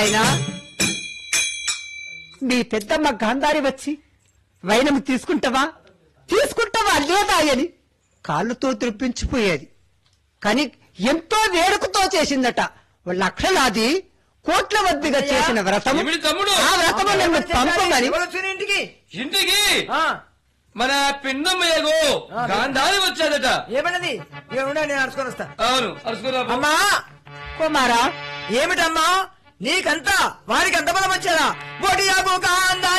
నాయనా మీ పెద్దమ్మ గాంధారి వచ్చి వైనం తీసుకుంటావా తీసుకుంటావా లేదా అని కాళ్ళతో త్రిప్పించిపోయేది కానీ ఎంతో వేడుకతో చేసిందట లక్షలాది కోట్ల వద్దిగా చేసిన వ్రతం ఏమిటి తమ్ముడు? ఆ వ్రతము నన్ను పంపమని ఎవరు వచ్చిన ఇంటికి ఇంటికి ఆ, మన పిండమ్మయ్యకు గాంధారి వచ్చాదట ఏమన్నది ఏమన్నా నేను అడుచుకొని వస్తా అవును అరుచుకురా పో. అమ్మా కుమారా ఏమిటమ్మా నీకంతా వారికి ఎంత బలం వచ్చారా బొడియాకు కాందా